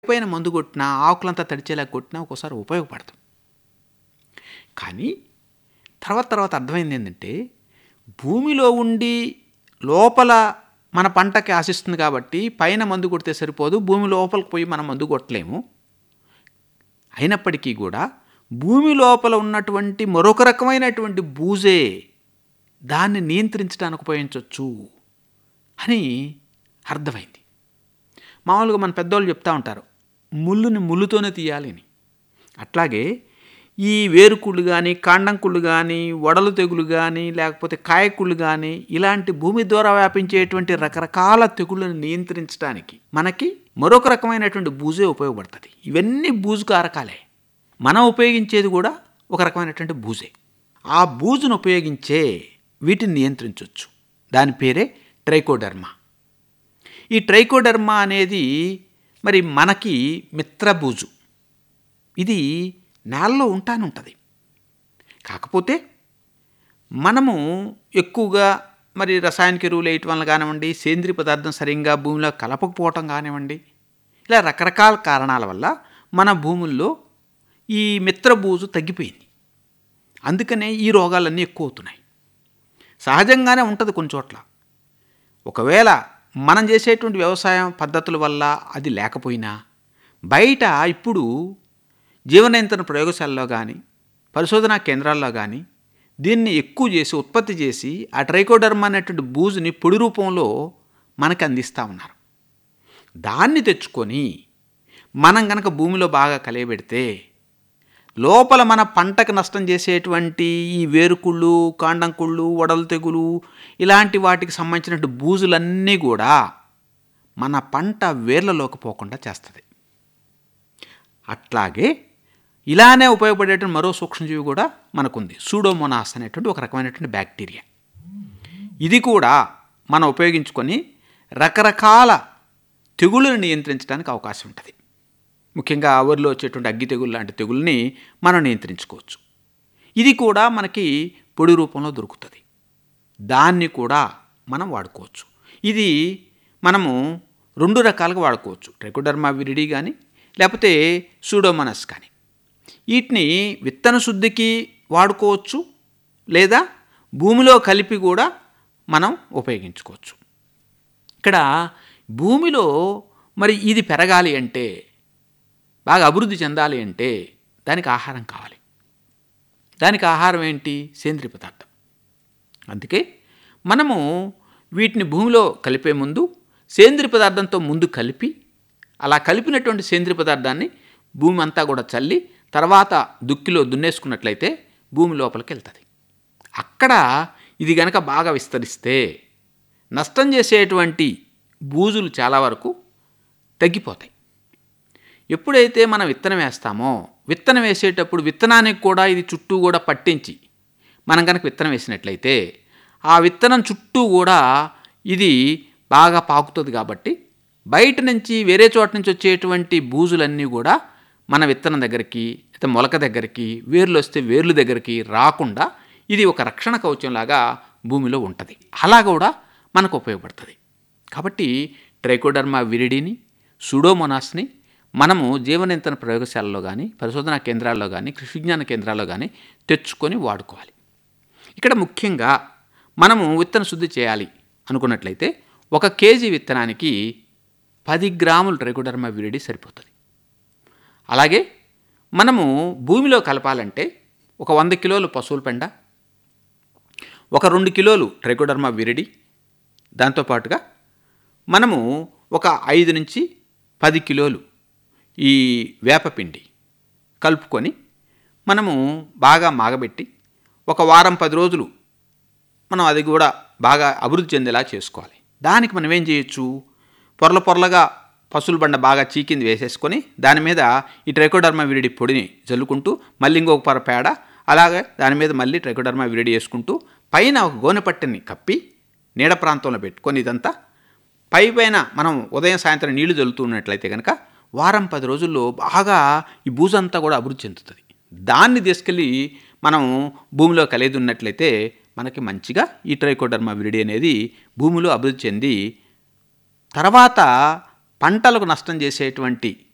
పైన మందు కొట్టినా ఆకులంతా తడిచేలా కొట్టినా ఒక్కోసారి ఉపయోగపడదు కానీ తర్వాత తర్వాత అర్థమైంది ఏంటంటే భూమిలో ఉండి లోపల మన పంటకి ఆశిస్తుంది కాబట్టి పైన మందు కొడితే సరిపోదు భూమి లోపలికి పోయి మనం మందు కొట్టలేము అయినప్పటికీ కూడా భూమి లోపల ఉన్నటువంటి మరొక రకమైనటువంటి బూజే దాన్ని నియంత్రించడానికి ఉపయోగించవచ్చు అని అర్థమైంది మామూలుగా మన పెద్దోళ్ళు చెప్తా ఉంటారు ముళ్ళుని ముళ్ళుతోనే తీయాలి అని అట్లాగే ఈ వేరుకుళ్ళు కానీ కాండంకుళ్ళు కానీ వడలు తెగులు కానీ లేకపోతే కాయకుళ్ళు కానీ ఇలాంటి భూమి ద్వారా వ్యాపించేటువంటి రకరకాల తెగుళ్ళను నియంత్రించడానికి మనకి మరొక రకమైనటువంటి బూజే ఉపయోగపడుతుంది ఇవన్నీ బూజు కారకాలే మనం ఉపయోగించేది కూడా ఒక రకమైనటువంటి బూజే ఆ బూజును ఉపయోగించే వీటిని నియంత్రించవచ్చు దాని పేరే ట్రైకోడర్మా ఈ ట్రైకోడర్మా అనేది మరి మనకి మిత్రబూజు ఇది నేలలో ఉంటానే ఉంటుంది కాకపోతే మనము ఎక్కువగా మరి రసాయనిక ఎరువులు వేయటం వల్ల కానివ్వండి సేంద్రియ పదార్థం సరిగ్గా భూమిలో కలపకపోవటం కానివ్వండి ఇలా రకరకాల కారణాల వల్ల మన భూముల్లో ఈ మిత్రబూజు తగ్గిపోయింది అందుకనే ఈ రోగాలన్నీ ఎక్కువ అవుతున్నాయి సహజంగానే ఉంటుంది కొన్ని చోట్ల ఒకవేళ మనం చేసేటువంటి వ్యవసాయం పద్ధతుల వల్ల అది లేకపోయినా బయట ఇప్పుడు జీవనియంత్రణ ప్రయోగశాలలో కానీ పరిశోధనా కేంద్రాల్లో కానీ దీన్ని ఎక్కువ చేసి ఉత్పత్తి చేసి ఆ ట్రైకోడర్మా అనేటువంటి బూజుని పొడి రూపంలో మనకి అందిస్తూ ఉన్నారు దాన్ని తెచ్చుకొని మనం కనుక భూమిలో బాగా కలియబెడితే లోపల మన పంటకు నష్టం చేసేటువంటి ఈ వేరుకుళ్ళు కాండంకుళ్ళు వడలు తెగులు ఇలాంటి వాటికి సంబంధించినటువంటి బూజులన్నీ కూడా మన పంట వేర్లలోకి పోకుండా చేస్తుంది అట్లాగే ఇలానే ఉపయోగపడేటువంటి మరో సూక్ష్మజీవి కూడా మనకుంది సూడోమోనాస్ అనేటువంటి ఒక రకమైనటువంటి బ్యాక్టీరియా ఇది కూడా మనం ఉపయోగించుకొని రకరకాల తెగుళ్ళను నియంత్రించడానికి అవకాశం ఉంటుంది ముఖ్యంగా ఆవరిలో వచ్చేటువంటి అగ్గి తెగులు లాంటి తెగుల్ని మనం నియంత్రించుకోవచ్చు ఇది కూడా మనకి పొడి రూపంలో దొరుకుతుంది దాన్ని కూడా మనం వాడుకోవచ్చు ఇది మనము రెండు రకాలుగా వాడుకోవచ్చు ట్రెకోడర్మా విరిడి కానీ లేకపోతే సూడోమనస్ కానీ వీటిని విత్తన శుద్ధికి వాడుకోవచ్చు లేదా భూమిలో కలిపి కూడా మనం ఉపయోగించుకోవచ్చు ఇక్కడ భూమిలో మరి ఇది పెరగాలి అంటే బాగా అభివృద్ధి చెందాలి అంటే దానికి ఆహారం కావాలి దానికి ఆహారం ఏంటి సేంద్రియ పదార్థం అందుకే మనము వీటిని భూమిలో కలిపే ముందు సేంద్రియ పదార్థంతో ముందు కలిపి అలా కలిపినటువంటి సేంద్రియ పదార్థాన్ని భూమి అంతా కూడా చల్లి తర్వాత దుక్కిలో దున్నేసుకున్నట్లయితే భూమి లోపలికి వెళ్తుంది అక్కడ ఇది గనక బాగా విస్తరిస్తే నష్టం చేసేటువంటి బూజులు చాలా వరకు తగ్గిపోతాయి ఎప్పుడైతే మనం విత్తనం వేస్తామో విత్తనం వేసేటప్పుడు విత్తనానికి కూడా ఇది చుట్టూ కూడా పట్టించి మనం కనుక విత్తనం వేసినట్లయితే ఆ విత్తనం చుట్టూ కూడా ఇది బాగా పాకుతుంది కాబట్టి బయట నుంచి వేరే చోట నుంచి వచ్చేటువంటి బూజులన్నీ కూడా మన విత్తనం దగ్గరికి అయితే మొలక దగ్గరికి వేర్లు వస్తే వేర్లు దగ్గరికి రాకుండా ఇది ఒక రక్షణ కవచంలాగా భూమిలో ఉంటుంది అలా కూడా మనకు ఉపయోగపడుతుంది కాబట్టి ట్రైకోడర్మా విరిడిని సుడోమోనాస్ని మనము జీవనియంత్రణ ప్రయోగశాలలో కానీ పరిశోధనా కేంద్రాల్లో కానీ కృషి విజ్ఞాన కేంద్రాల్లో కానీ తెచ్చుకొని వాడుకోవాలి ఇక్కడ ముఖ్యంగా మనము విత్తన శుద్ధి చేయాలి అనుకున్నట్లయితే ఒక కేజీ విత్తనానికి పది గ్రాములు ట్రైకోడర్మా విరిడి సరిపోతుంది అలాగే మనము భూమిలో కలపాలంటే ఒక వంద కిలోలు పశువుల పెండ ఒక రెండు కిలోలు ట్రైకోడర్మా విరిడి దాంతోపాటుగా మనము ఒక ఐదు నుంచి పది కిలోలు ఈ వేపపిండి కలుపుకొని మనము బాగా మాగబెట్టి ఒక వారం పది రోజులు మనం అది కూడా బాగా అభివృద్ధి చెందేలా చేసుకోవాలి దానికి మనం ఏం చేయొచ్చు పొరల పొరలుగా పశువుల బండ బాగా చీకింది వేసేసుకొని దాని మీద ఈ ట్రైకోడర్మా విరిడి పొడిని జల్లుకుంటూ మళ్ళీ ఇంకొక పొర పేడ అలాగే దాని మీద మళ్ళీ ట్రైకోడర్మా విరిడి వేసుకుంటూ పైన ఒక గోనె పట్టెని కప్పి నీడ ప్రాంతంలో పెట్టుకొని ఇదంతా పై పైన మనం ఉదయం సాయంత్రం నీళ్లు జల్లుతున్నట్లయితే కనుక వారం పది రోజుల్లో బాగా ఈ బూజంతా కూడా అభివృద్ధి చెందుతుంది దాన్ని తీసుకెళ్ళి మనం భూమిలో కలిగి ఉన్నట్లయితే మనకి మంచిగా ఈ ట్రైకోడర్మా విరిడి అనేది భూమిలో అభివృద్ధి చెంది తర్వాత పంటలకు నష్టం చేసేటువంటి